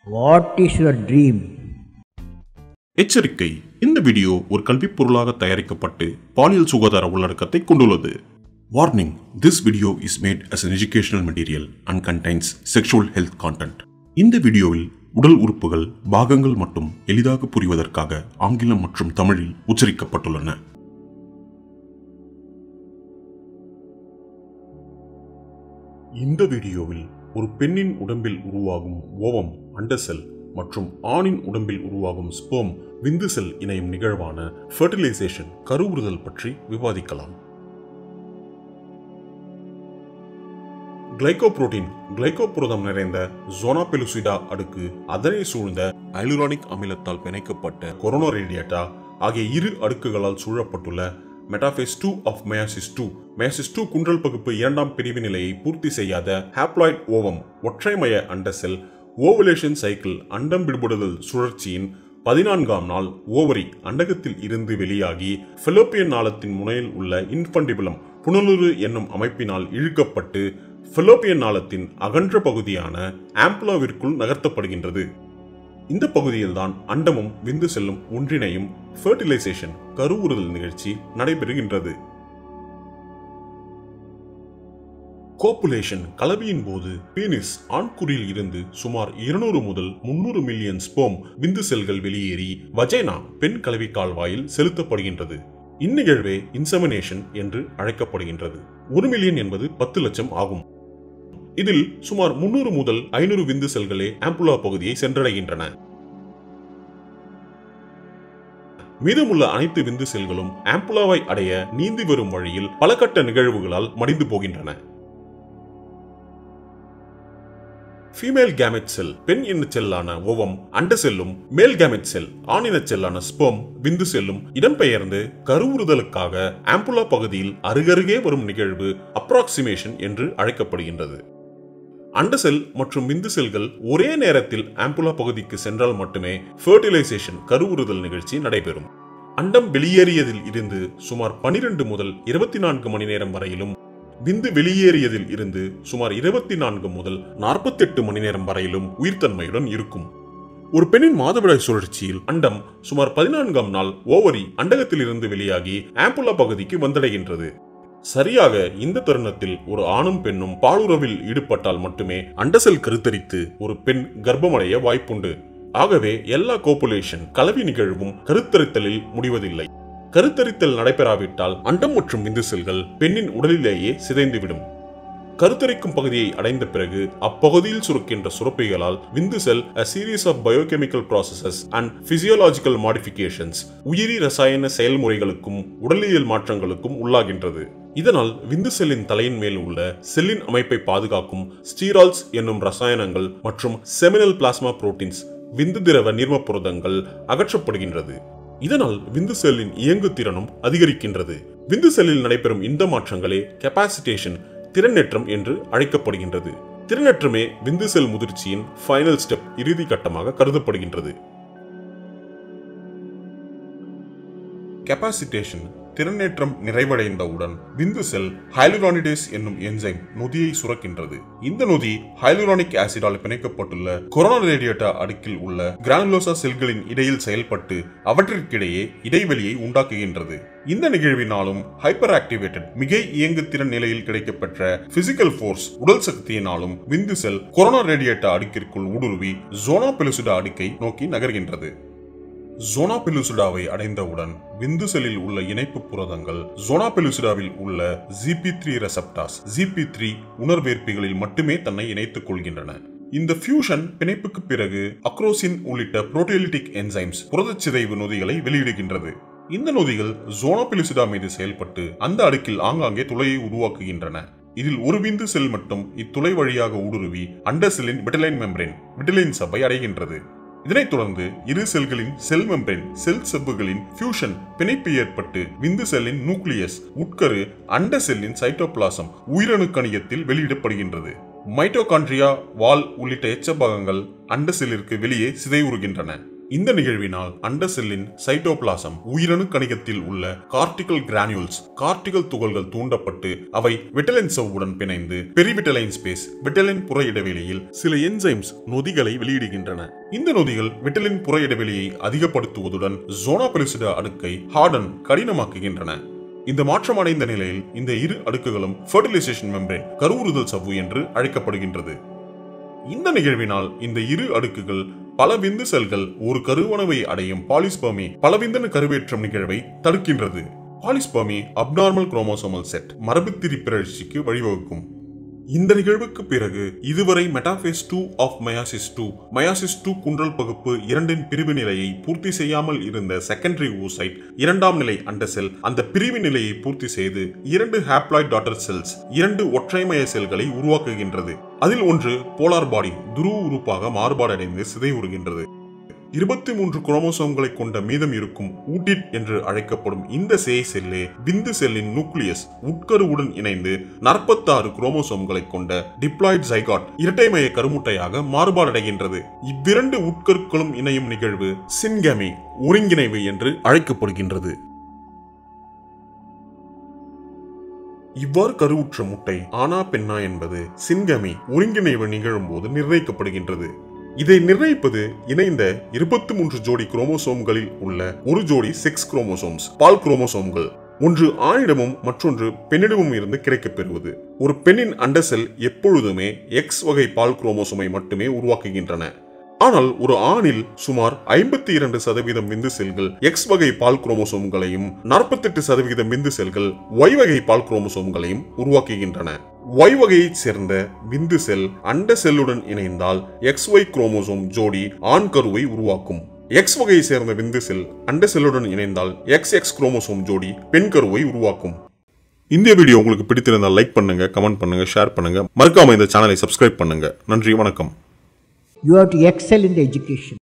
What is your dream? எச்சரிக்கை இந்த video ஒரு கல்விப் பொருளாக தயாரிக்கப்பட்டு பாலியல் சுகாதார உள்ளடக்கத்தை கொண்டுள்ளது warning this video is made as an educational material and contains sexual health content இந்த வீடியோவில் உடல் உறுப்புகள் பாகங்கள் மட்டும் எளிதாக புரிவதற்காக ஆங்கிலம் மற்றும் தமிழில் உச்சரிக்கப்பட்டுள்ளன இந்த வீடியோவில் ஒரு பெண்ணின் உடம்பில் உருவாகும் ஓவம் அண்டசெல் மற்றும் ஆணின் உடம்பில் உருவாகும் ஸ்போம் விந்து செல் இணையும் நிகழ்வான ஃபெர்டிலைசேஷன் கருவுறுதல் பற்றி விவாதிக்கலாம் கிளைகோபுரோட்டீன் கிளைகோபுரதம் நிறைந்த ஜோனாபெலுசிடா அடுக்கு அதனை சூழ்ந்த ஐலுரானிக் அமிலத்தால் பிணைக்கப்பட்ட கொரோனோரேடியேட்டா ஆகிய இரு அடுக்குகளால் சூழப்பட்டுள்ள metaphase two of meiosis two meiosis two குன்றல் பகுப்பு இரண்டாம் பிரிவு நிலையை பூர்த்தி செய்யாத ஹாப்ளாய்ட் ஓவம் ஒற்றைமய அண்ட செல் ஓவலேஷன் சைக்கிள் அண்டம் விடுபடுதல் சுழற்சியின் பதினான்காம் நாள் ஓவரி அண்டகத்தில் இருந்து வெளியாகி பிலோப்பியன் நாளத்தின் முனையில் உள்ள இன்ஃபண்டிபுலம் புனலுரு என்னும் அமைப்பினால் இழுக்கப்பட்டு பிலோப்பியன் நாளத்தின் அகன்ற பகுதியான ஆம்புலாவிற்குள் நகர்த்தப்படுகின்றது இந்த பகுதியில்தான் அண்டமும் விந்து செல்லும் ஒன்றிணையும் ஃபெர்டிலைசேஷன் கருவுறுதல் நிகழ்ச்சி நடைபெறுகின்றது கோப்புலேஷன் கலவியின் போது பீனிஸ் ஆண்குறியில் இருந்து சுமார் இருநூறு முதல் முன்னூறு மில்லியன் ஸ்போம் விந்து செல்கள் வெளியேறி வஜைனா பெண் கலவி கால்வாயில் செலுத்தப்படுகின்றது இந்நிகழ்வே இன்செமினேஷன் என்று அழைக்கப்படுகின்றது ஒரு மில்லியன் என்பது பத்து லட்சம் ஆகும் இதில் சுமார் முன்னூறு முதல் ஐநூறு விந்து செல்களே ஆம்புலா பகுதியை சென்றடைகின்றன மீதமுள்ள அனைத்து விந்து செல்களும் ஆம்புலாவை அடைய நீந்தி வரும் வழியில் பல கட்ட நிகழ்வுகளால் மடிந்து போகின்றன ஃபீமேல் கேமெட் செல் பெண் இன செல்லான ஓவம் அண்ட செல்லும் மேல் கேமெட் செல் ஆணின செல்லான ஸ்பெர்ம் விந்து செல்லும் இடம்பெயர்ந்து கருவுறுதலுக்காக ஆம்புலா பகுதியில் அருகருகே வரும் நிகழ்வு அப்ராக்சிமேஷன் என்று அழைக்கப்படுகின்றது அண்ட செல் மற்றும் விந்து செல்கள் ஒரே நேரத்தில் ஆம்புலா பகுதிக்கு சென்றால் மட்டுமே ஃபெர்டிலைசேஷன் கருவுறுதல் நிகழ்ச்சி நடைபெறும் அண்டம் வெளியேறியதில் இருந்து சுமார் பனிரெண்டு முதல் இருபத்தி நான்கு மணி நேரம் வரையிலும் விந்து வெளியேறியதில் இருந்து சுமார் இருபத்தி நான்கு முதல் நாற்பத்தெட்டு மணி நேரம் வரையிலும் உயிர்த்தன்மையுடன் இருக்கும் ஒரு பெண்ணின் மாதவிடாய் சுழற்சியில் அண்டம் சுமார் பதினான்காம் நாள் ஓவரி அண்டகத்தில் இருந்து வெளியாகி ஆம்புலா பகுதிக்கு வந்தடைகின்றது சரியாக இந்த தருணத்தில் ஒரு ஆணும் பெண்ணும் பாலுறவில் ஈடுபட்டால் மட்டுமே அண்டசெல் கருத்தரித்து ஒரு பெண் கர்ப்பமடைய வாய்ப்புண்டு ஆகவே எல்லா கோப்புலேஷன் கலவி நிகழ்வும் கருத்தரித்தலில் முடிவதில்லை கருத்தரித்தல் நடைபெறாவிட்டால் அண்டம் மற்றும் விந்து செல்கள் பெண்ணின் உடலிலேயே சிதைந்துவிடும் கருத்தரிக்கும் பகுதியை அடைந்த பிறகு அப்பகுதியில் சுரக்கின்ற சுரப்பிகளால் விந்து செல் a series of biochemical processes and physiological modifications உயிரி ரசாயன செயல்முறைகளுக்கும் உடலியல் மாற்றங்களுக்கும் உள்ளாகின்றது இதனால் விந்து செல்லின் தலையின் மேல் உள்ள செல்லின் அமைப்பை பாதுகாக்கும் ஸ்டீரால்ஸ் என்னும் ரசாயனங்கள் மற்றும் செமினல் பிளாஸ்மா புரோட்டீன்ஸ் விந்து திரவ நீர்ம புரதங்கள் அகற்றப்படுகின்றது இதனால் விந்து செல்லின் இயங்கு திறனும் அதிகரிக்கின்றது விந்து செல்லில் நடைபெறும் இந்த மாற்றங்களே கெப்பாசிட்டேஷன் திறனேற்றம் என்று அழைக்கப்படுகின்றது திறனேற்றமே விந்து செல் முதிர்ச்சியின் ஃபைனல் ஸ்டெப் இறுதி கட்டமாக கருதப்படுகின்றது கெப்பாசிட்டேஷன் திறனேற்றம் நிறைவடைந்தவுடன் விந்து செல் ஹைலுரானிடேஸ் என்னும் என்சைம் நொதியை சுரக்கின்றது இந்த நொதி ஹைலுரானிக் ஆசிடால் பிணைக்கப்பட்டுள்ள கொரோனா ரேடியேட்டா அடுக்கில் உள்ள கிரானுலோசா செல்களின் இடையில் செயல்பட்டு அவற்றிற்கிடையே இடைவெளியை உண்டாக்குகின்றது இந்த நிகழ்வினாலும் ஹைப்பர் ஆக்டிவேட்டட் மிகை இயங்குத்திறன் நிலையில் கிடைக்கப்பெற்ற பிசிக்கல் ஃபோர்ஸ் உடல் சக்தியினாலும் விந்து செல் கொரோனா ரேடியேட்டா அடுக்கிற்குள் ஊடுருவி ஜோனா பெலுசிடா அடுக்கை நோக்கி நகர்கின்றது ஜோனா பெலுசிடாவை அடைந்தவுடன் விந்து செல்லில் உள்ள இணைப்பு புரதங்கள் ஜோனா பெலுசிடாவில் உள்ள ZP three receptors ZP three உணர்வேற்பிகளில் மட்டுமே தன்னை இணைத்துக் கொள்கின்றன இந்த ஃபியூஷன் பிணைப்புக்கு பிறகு அக்ரோசின் உள்ளிட்ட புரோட்டியலிட்டிக் என்சைம்ஸ் புரதச்சிதைவு நொதிகளை வெளியிடுகின்றது இந்த நொதிகள் ஜோனோபிலிசிடா மீது செயல்பட்டு அந்த அடுக்கில் ஆங்காங்கே துளையை உருவாக்குகின்றன இதில் ஒரு விந்து செல் மட்டும் இத்துளை வழியாக ஊடுருவி அண்ட செல்லின் விட்டலைன் மெம்பரேன் விட்டலைன் சப்பை அடைகின்றது இதனைத் தொடர்ந்து இரு செல்களின் செல் மெம்பரேன் செல் செப்புகளின் ஃபியூஷன் பிணைப்பு ஏற்பட்டு விந்து செல்லின் நியூக்ளியஸ் உட்கரு அண்ட செல்லின் சைட்டோபிளாசம் உயிரணு கணியத்தில் வெளியிடப்படுகின்றது மைட்டோகாண்ட்ரியா வால் உள்ளிட்ட எச்ச பாகங்கள் அண்ட செல்லிற்கு வெளியே சிதைவுறுகின்றன இந்த நிகழ்வினால் அண்ட செல்லின் சைட்டோபிளாசம் உயிரணு கணிகத்தில் உள்ள கார்டிகல் கிரானியூல்ஸ் கார்டிகல் துகள்கள் தூண்டப்பட்டு அவை விட்டலின் சவ்வுடன் பிணைந்து பெரிவிட்டலைன் ஸ்பேஸ் விட்டலின் புற இடைவெளியில் சில என்சைம்ஸ் நொதிகளை வெளியிடுகின்றன இந்த நொதிகள் விட்டலின் புற இடைவெளியை அதிகப்படுத்துவதுடன் ஜோனா பெலிசிடா அடுக்கை ஹார்டன் கடினமாக்குகின்றன இந்த மாற்றமடைந்த நிலையில் இந்த இரு அடுக்குகளும் ஃபர்டிலைசேஷன் மெம்பரேன் கருவுறுதல் சவ்வு என்று அழைக்கப்படுகின்றது இந்த நிகழ்வினால் இந்த இரு அடுக்குகள் பல விந்து செல்கள் ஒரு கருவணவை அடையும் பாலிஸ்பர்மி பலவிந்தன கருவேற்றம் நிகழ்வை தடுக்கின்றது பாலிஸ்பர்மி அப்நார்மல் குரோமோசோமல் செட் மரபுத்திரி பிறழ்ச்சிக்கு வழிவகுக்கும் இந்த நிகழ்வுக்கு பிறகு இதுவரை metaphase two of meiosis two meiosis two குன்றல் பகுப்பு இரண்டின் பிரிவு நிலையை பூர்த்தி செய்யாமல் இருந்த செகண்டரி ஊசைட் இரண்டாம் நிலை அண்ட செல் அந்த பிரிவு நிலையை பூர்த்தி செய்து இரண்டு ஹாப்ளாய்ட் டாட்டர் செல்ஸ் இரண்டு ஒற்றைமய செல்களை உருவாக்குகின்றது அதில் ஒன்று போலார் பாடி துருவ உறுப்பாக மாறுபாடடைந்து சிதைவுறுகின்றது இருபத்தி மூன்று குரோமோசோம்களை கொண்ட மீதம் இருக்கும் ஊட்டிட் என்று அழைக்கப்படும் இந்த சேய் செல்லே விந்து செல்லின் நியூக்ளியஸ் உட்கருவுடன் இணைந்து நாற்பத்தாறு குரோமோசோம்களை கொண்ட டிப்ளாய்ட் ஜைகாட் இரட்டைமய கருமுட்டையாக மாறுபாடடைகின்றது இவ்விரண்டு உட்கருக்களும் இணையும் நிகழ்வு சின்கமி ஒருங்கிணைவு என்று அழைக்கப்படுகின்றது இவ்வாறு கருவுற்ற முட்டை ஆனா பெண்ணா என்பது சின்கமி ஒருங்கிணைவு நிகழும் போது நிர்ணயிக்கப்படுகின்றது இதை நிர்ணயிப்பது இணைந்த இருபத்தி மூன்று ஜோடி குரோமோசோம்களில் உள்ள ஒரு ஜோடி செக்ஸ் குரோமோசோம்ஸ் பால் குரோமோசோம்கள் ஒன்று ஆணிடமும் மற்றொன்று பெண்ணிடமும் இருந்து கிடைக்கப் பெறுவது ஒரு பெண்ணின் அண்டசெல் எப்பொழுதுமே எக்ஸ் வகை பால் குரோமோசோமை மட்டுமே உருவாக்குகின்றன ஆனால் ஒரு ஆணில் சுமார் ஐம்பத்தி இரண்டு சதவீதம் விந்து செல்கள் எக்ஸ் வகை பால் குரோமோசோம்களையும் நாற்பத்தெட்டு சதவீதம் விந்து செல்கள் ஒய் வகை பால் குரோமோசோம்களையும் உருவாக்குகின்றன ஒய் வகையைச் சேர்ந்த விந்து செல் அண்ட செல்லுடன் இணைந்தால் எக்ஸ் ஒய் குரோமோசோம் ஜோடி ஆண் கருவை உருவாக்கும் எக்ஸ் வகையை சேர்ந்த விந்து செல் அண்ட செல்லுடன் இணைந்தால் எக்ஸ் எக்ஸ் குரோமோசோம் ஜோடி பெண் கருவை உருவாக்கும் இந்த வீடியோ உங்களுக்கு பிடித்திருந்தால் லைக் பண்ணுங்க கமெண்ட் பண்ணுங்க ஷேர் பண்ணுங்க மறக்காம இந்த சேனலை சப்ஸ்கிரைப் பண்ணுங்க நன்றி வணக்கம் You have to excel in the education.